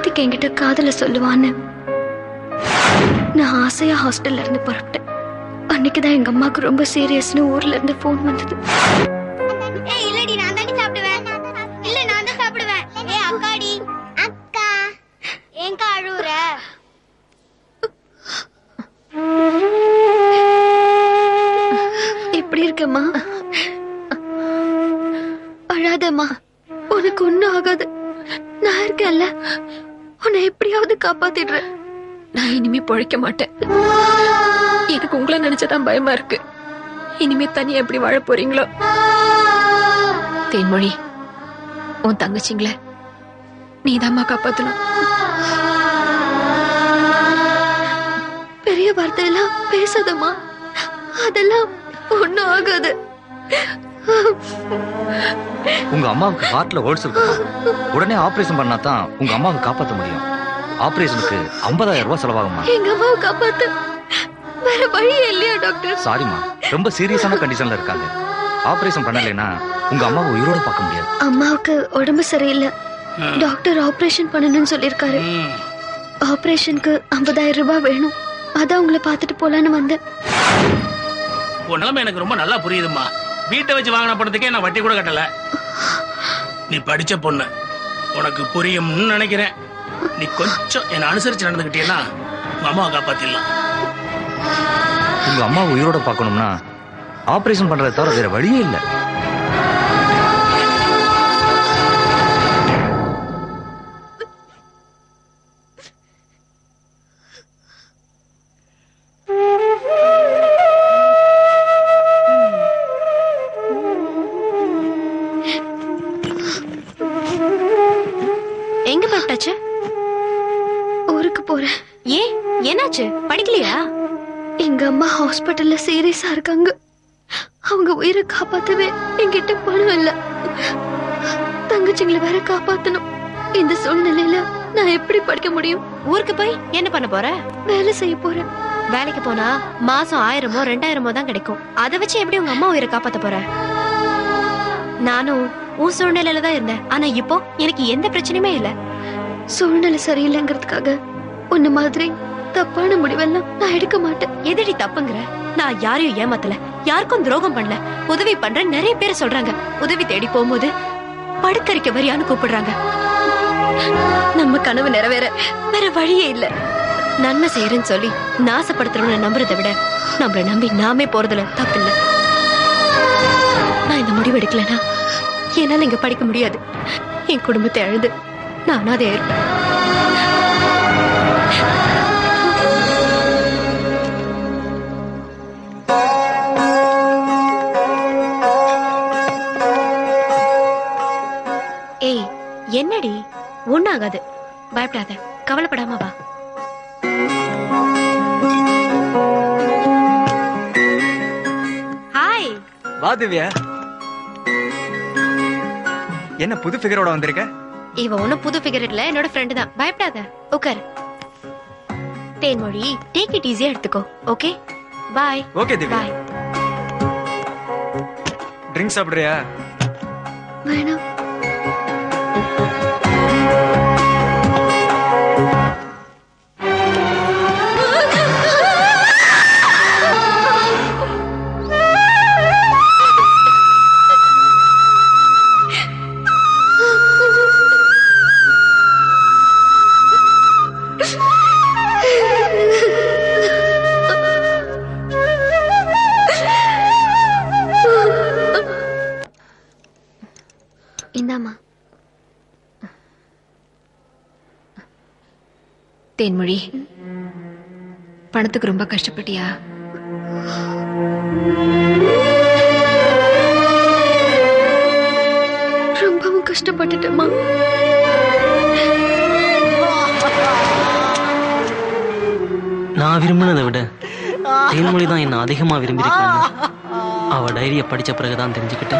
கார்த்திக் என்கிட்ட காதல சொல்லுவான்னு நான் ஆசையா ஹாஸ்டல்ல இருந்து புறப்பட்டேன் அன்னைக்குதான் எங்க அம்மாவுக்கு ரொம்ப சீரியஸ்னு ஊர்ல இருந்து ஃபோன் வந்தது ஏய் இல்லடி நான் தாண்டி சாப்பிடுவேன் இல்ல நான் தான் சாப்பிடுவேன் ஏய் அக்காடி அக்கா ஏங்கா அழுவுற எப்படி இருக்கம்மா அழாதம்மா உனக்கு ஒண்ணும் ஆகாது நான் இருக்கேன்ல உன்னை எப்படியாவது காப்பாத்திடுறேன் நான் இனிமே பொழைக்க மாட்டேன் எனக்கு உங்களை நினைச்சதான் பயமா இருக்கு இனிமே தனியா எப்படி வாழ போறீங்களோ தேன்மொழி உன் தங்கச்சிங்கள நீதாம்மா காப்பாத்தணும் பெரிய வார்த்தையெல்லாம் பேசாதம்மா அதெல்லாம் ஒண்ணும் ஆகாது உங்க அம்மாவுக்கு ஹார்ட்ல ஹோல்ஸ் இருக்கு உடனே ஆபரேஷன் பண்ணா தான் உங்க அம்மாவை காப்பாத்த முடியும் ஆபரேஷனுக்கு 50000 ரூபாய் செலவாகுமா எங்க அம்மாவை காப்பாத்து வேற வழியே இல்லையா டாக்டர் சாரிம்மா ரொம்ப சீரியஸான கண்டிஷன்ல இருக்காங்க ஆபரேஷன் பண்ணலைன்னா உங்க அம்மாவை உயிரோட பார்க்க முடியாது அம்மாவுக்கு உடம்பு சரியில்லை டாக்டர் ஆபரேஷன் பண்ணணும்னு சொல்லிருக்காரு ஆபரேஷனுக்கு 50000 ரூபாய் வேணும் அதான் உங்களை பார்த்துட்டு போலான்னு வந்தேன் உன் நிலைமை எனக்கு ரொம்ப நல்லா புரியுதும்மா வீட்டை வச்சு வாங்கின பணத்துக்கே நான் வட்டி கூட கட்டல நீ படிச்ச பொண்ணு உனக்கு புரியும்னு நினைக்கிறேன் நீ கொஞ்சம் என்னை அனுசரிச்சு நடந்துக்கிட்டீன்னா உங்க அம்மாவை காப்பாத்திடலாம் உங்க அம்மாவை உயிரோட பார்க்கணும்னா ஆபரேஷன் பண்றதை தவிர வேற வழியே இல்ல எங்க பட்டாச்சு ஊருக்கு போறேன் ஏன் என்னாச்சு படிக்கலையா எங்க அம்மா ஹாஸ்பிட்டல்ல சீரியஸா இருக்காங்க அவங்க உயிரை காப்பாத்தவே என்கிட்ட பணம் இல்ல தங்கச்சிங்களை வேற காப்பாத்தணும் இந்த சூழ்நிலையில நான் எப்படி படிக்க முடியும் ஊருக்கு போய் என்ன பண்ண போற வேலை செய்ய போறேன் வேலைக்கு போனா மாசம் ஆயிரமோ ரெண்டாயிரமோ தான் கிடைக்கும் அதை வச்சு எப்படி உங்க அம்மா உயிரை காப்பாத்த போற நானும் உன் சூழ்நிலையில தான் இருந்தேன் ஆனா இப்போ எனக்கு எந்த பிரச்சனையுமே இல்ல சூழ்நிலை சரியில்லைங்கிறதுக்காக உன்ன மாதிரி தப்பான முடிவெல்லாம் நான் எடுக்க மாட்டேன் எதடி தப்புங்கிற நான் யாரையும் ஏமாத்தல யாருக்கும் துரோகம் பண்ணல உதவி பண்ற நிறைய பேர் சொல்றாங்க உதவி தேடி போகும்போது படுக்கறிக்க வரியான்னு கூப்பிடுறாங்க நம்ம கனவு நிறைவேற வேற வழியே இல்ல நன்மை செய்யறேன்னு சொல்லி நாசப்படுத்துறவனை நம்புறதை விட நம்மள நம்பி நாமே போறதுல தப்பு இல்ல நான் இந்த முடிவு எடுக்கலனா என்னால இங்க படிக்க முடியாது என் குடும்பத்தை அழுது நான் அனாதையா இருப்பேன் ஏய் என்னடி ஒண்ணாகாது பயப்படாத கவலைப்படாம வா ஹாய் வா திவ்யா என்ன புது ஃபிகரோட வந்திருக்க இவ ஒண்ணும் புது ஃபிகர் இல்ல என்னோட ஃப்ரெண்டு தான் பயப்படாத உட்கார் தேன்மொழி டேக் இட் ஈஸியா எடுத்துக்கோ okay bye okay Divya bye drink சாப்பிடுறியா வேணாம் இந்தாம்மா தேன்மொழி பணத்துக்கு ரொம்ப கஷ்டப்பட்டியா ரொம்பவும் கஷ்டப்பட்டுட்டேம்மா நான் விரும்பினதை விட தேன்மொழி தான் என்ன அதிகமா விரும்பியிருக்காங்க அவ டைரிய படிச்ச பிறகுதான் தெரிஞ்சுக்கிட்டேன்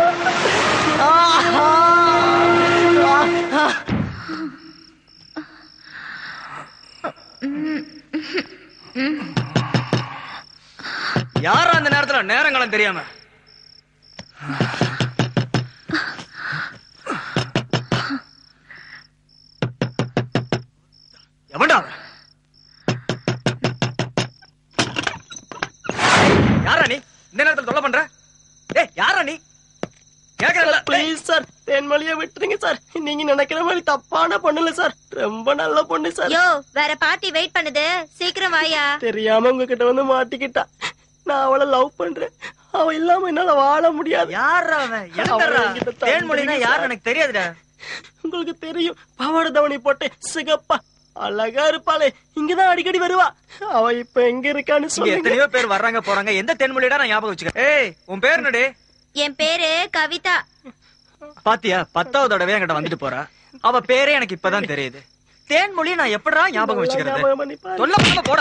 யாரா அந்த நேரத்துல நேரங்காலம் தெரியாம எவன்டா அவன்? யாரா நீ இந்த நேரத்துல தொல்லை பண்ற ஏய் யாரா நீ கேக்குறல ப்ளீஸ் சார் தேன்மொழிய விட்டுருங்க சார் நீங்க நினைக்கிற மாதிரி தப்பான பொண்ணு சார் ரொம்ப நல்ல பொண்ணு சார் யோ வேற பார்ட்டி வெயிட் பண்ணுது சீக்கிரம் வாயா தெரியாம உங்ககிட்ட வந்து மாட்டிக்கிட்டா நான் அவளை லவ் பண்றேன் அவ இல்லாம என்னால வாழ முடியாது யாரா அவன் எங்கடா அவன் என்கிட்ட தம்பி தேன்மொழினா சார். யாருன்னு எனக்கு தெரியாதுடா உங்களுக்கு தெரியும் பாவாடை தவணி போட்டு சிகப்பா அழகா இருப்பாளே இங்கதான் அடிக்கடி வருவா அவ இப்ப எங்க இருக்கான்னு இங்க சொல்லுங்க எத்தனையோ பேர் வர்றாங்க போறாங்க எந்த தேன்மொழிடா நான் ஞாபகம் வச்சுக்க ஏய் உன் பேர் என்னடி என் பேரு கவிதா பாத்தியா பத்தாவது தடவை என்கிட்ட வந்துட்டு போறா அவ பேரே எனக்கு இப்பதான் தெரியுது தேன்மொழி நான் எப்படா ஞாபகம் வச்சுக்கிறது ஞாபகம் பண்ணி பாரு. தொல்லை பண்ணாம போட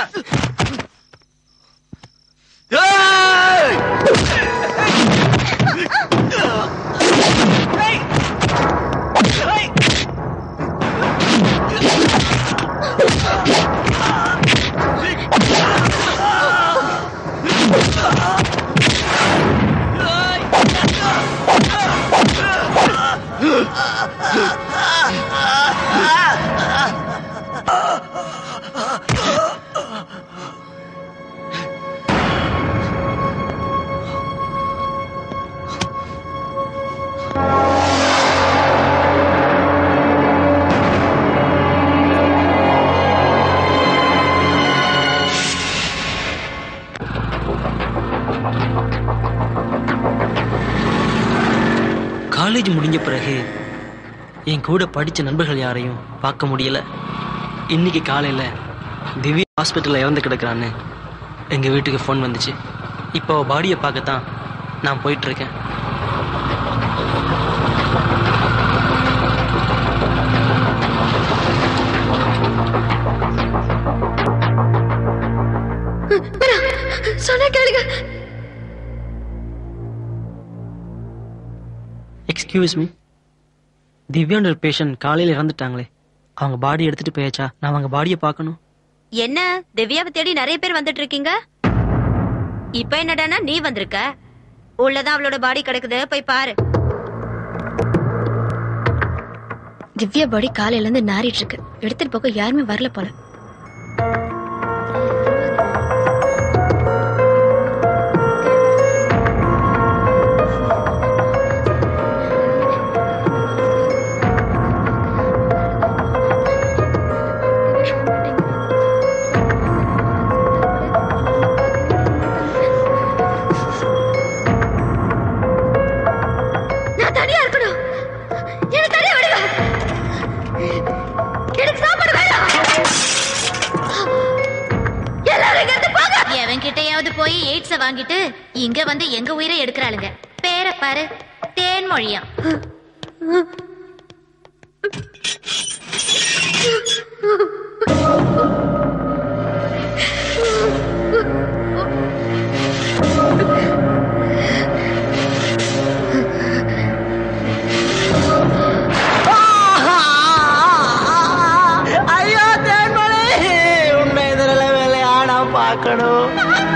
காலேஜ் முடிஞ்ச பிறகு என் கூட படிச்ச நண்பர்கள் யாரையும் பார்க்க முடியல இன்னைக்கு காலையில திவ்யா ஹாஸ்பிட்டல்ல இறந்து கிடக்குறான்னு எங்க வீட்டுக்கு ஃபோன் வந்துச்சு இப்போ அவ பாடியை பார்க்கத்தான் நான் போயிட்டு இருக்கேன் சொன்ன கேளுங்க எக்ஸ்கியூஸ் மீ திவ்யான்ற ஒரு பேஷண்ட் காலையில இறந்துட்டாங்களே அவங்க பாடி எடுத்துட்டு போயாச்சா நான் அவங்க பாடியை பார்க்கணும் என்ன திவ்யாவை தேடி நிறைய பேர் வந்துட்டு இருக்கீங்க இப்ப என்னடானா நீ வந்திருக்க உள்ளதான் அவளோட பாடி கிடக்குது போய் பாரு திவ்யா பாடி காலையில இருந்து நாறிட்டு இருக்கு எடுத்துட்டு போக யாருமே வரல போல நான் தனியா இருக்கணும் எனக்கு தனியா விடுங்க எனக்கு சாப்பாடு வேண்டாம் எல்லாரும் இங்க இருந்து போங்க எவன்கிட்டயாவது போய் எய்ட்ஸ வாங்கிட்டு இங்க வந்து எங்க உயிரை எடுக்கிறாளுங்க பேரை பாரு தேன்மொழியா ஐயோ தேன்மொழி உன்னை இதுல வேலையாடா பார்க்கணும்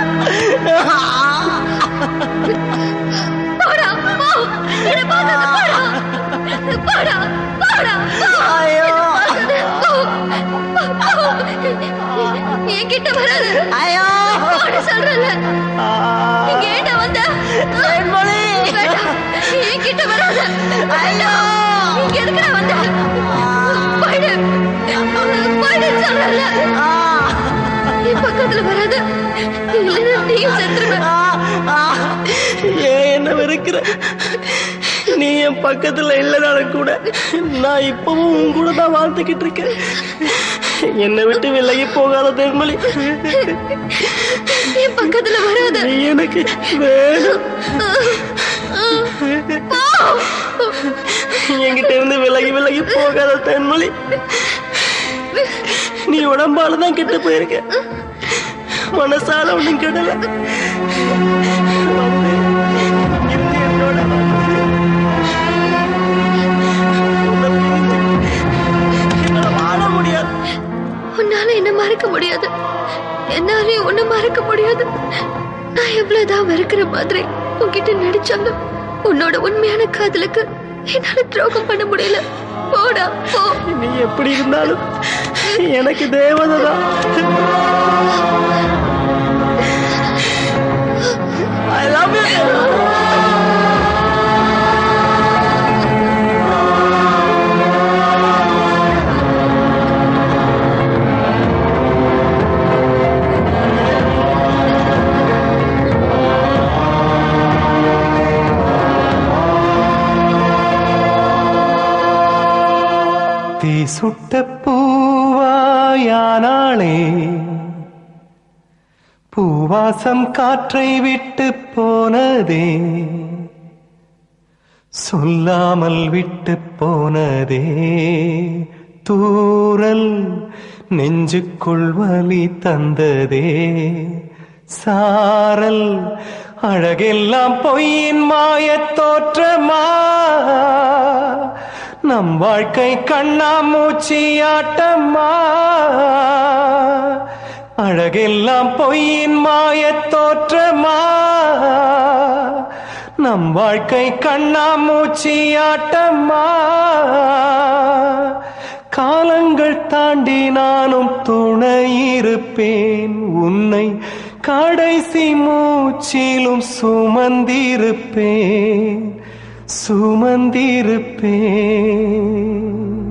போடா போ என்ன பார்க்காத போடா போடா போடா போ. ஐயோ. என்னை பார்க்காத, போ. போ. என்கிட்ட வராது ஐயோ போன்னு சொல்றேன்ல இங்க ஏன்டா வந்த தேன்மொழி வேண்டாம் என்கிட்ட வராத ஐயோ இங்க எதுக்குடா வந்த போயிடு போயிடு சொல்றேன்ல என் பக்கத்துல வராத இல்லைன்னா நீயும் செத்துருவ ஏன் என்ன வெறுக்கிற நீ என் பக்கத்துல இல்லைனாலும் கூட நான் இப்பவும் உன் கூட தான் வாழ்ந்துகிட்டு இருக்கேன் என்னை விட்டு விலகி போகாத தேன்மொழி என் பக்கத்துல வராத நீ எனக்கு வேணும் என்கிட்ட இருந்து விலகி விலகி போகாத தேன்மொழி நீ உடம்பால தான் கெட்டு போயிருக்க மனசால ஒண்ணும் கெடல வந்து இருந்து என்னோட வந்து உன்னை பிரிஞ்சு என்னால வாழ முடியாது உன்னால என்ன மறக்க முடியாது என்னாலையும் ஒண்ணு மறக்க முடியாது நான் எவ்வளவுதான் வெறுக்கிற மாதிரி உன்கிட்ட நடிச்சாலும் உன்னோட உண்மையான காதலுக்கு என்னால துரோகம் பண்ண முடியல போடா போ நீ எப்படி இருந்தாலும் எனக்கு தேவதை தான் ஐ லவ் யூ தீ சுட்ட பூவாயானாளே பூவாசம் காற்றை விட்டு போனதே சொல்லாமல் விட்டு போனதே தூரல் நெஞ்சுக்குள் வலி தந்ததே சாரல் அழகெல்லாம் பொய்யின் மாயத் தோற்றமா நம் வாழ்க்கை கண்ணாமூச்சி ஆட்டம்மா அழகெல்லாம் பொய்யின் மாயத் தோற்றமா நம் வாழ்க்கை கண்ணாமூச்சி ஆட்டம்மா காலங்கள் தாண்டி நானும் துணையிருப்பேன் உன்னை கடைசி மூச்சிலும் சுமந்திருப்பேன் சுமந்திருப்பேன்